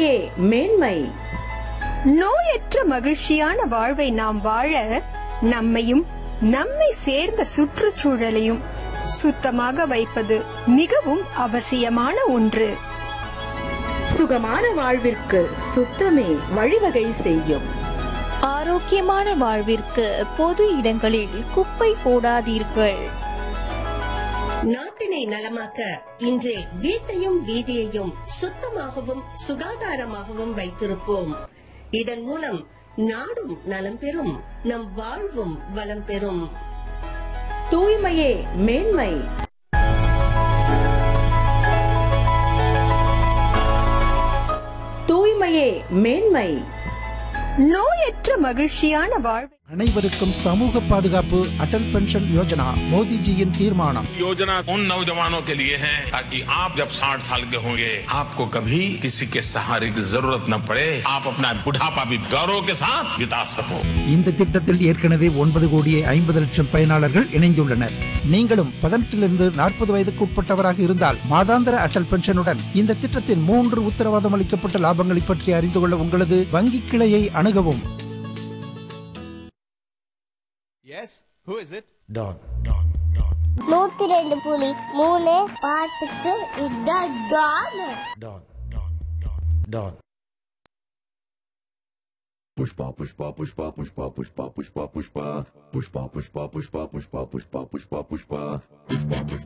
தூய்மையே மேன்மை நோயற்ற மகிழ்ச்சியான வாழ்வை நாம் வாழ நம்மையும் நம்மை சேர்ந்த சுற்றுச்சூழலையும் சுத்தமாக வைப்பது மிகவும் அவசியமான ஒன்று சுகமான வாழ்விற்கு சுத்தமே வழிவகை செய்யும் ஆரோக்கியமான வாழ்விற்கு பொது இடங்களில் குப்பை போடாதீர்கள் நாட்டினை நலமாக்க இன்றே வீட்டையும் வீதியையும் சுத்தமாகவும் சுகாதாரமாகவும் வைத்திருப்போம் இதன் மூலம் நாடும் நலம் பெறும் நம் வாழ்வும் வளம் பெறும் தூய்மையே மேன்மை தூய்மையே மேன்மை நோயற்ற மகிழ்ச்சியான வாழ்வை அனைவருக்கும் சமூக பாதுகாப்பு அடல் பென்ஷன் யோஜனா மோடிஜியின் தீர்மானம் योजना उन नौजवानों के लिए है ताकि आप जब 60 साल के होंगे आपको कभी किसी के सहारे की जरूरत न पड़े आप अपना बुढ़ापा भी गौरव के साथ बिता सको இந்த திட்டத்தில் ஏற்கனவே ஒன்பது கோடியே ஐம்பது லட்சம் பயனாளர்கள் இணைந்துள்ளனர் நீங்களும் பதினெட்டிலிருந்து நாற்பது வயதுக்கு உட்பட்டவராக இருந்தால் மாதாந்திர அடல் பென்ஷனுடன் இந்த திட்டத்தின் மூன்று உத்தரவாதம் அளிக்கப்பட்ட லாபங்களை பற்றி அறிந்து கொள்ள உங்களது வங்கி கிளையை அணுகவும் நூத்தி ரெண்டு புலி மூணு பாட்டுக்கு இதான் டான் पुष्पा पुष्पा पुष्पा पुष्पा पुष्पा पुष्पा पुष्पा पुष्पा पुष्पा पुष्पा पुष्पा पुष्पा पुष्पा पुष्पा पुष्पा पुष्पा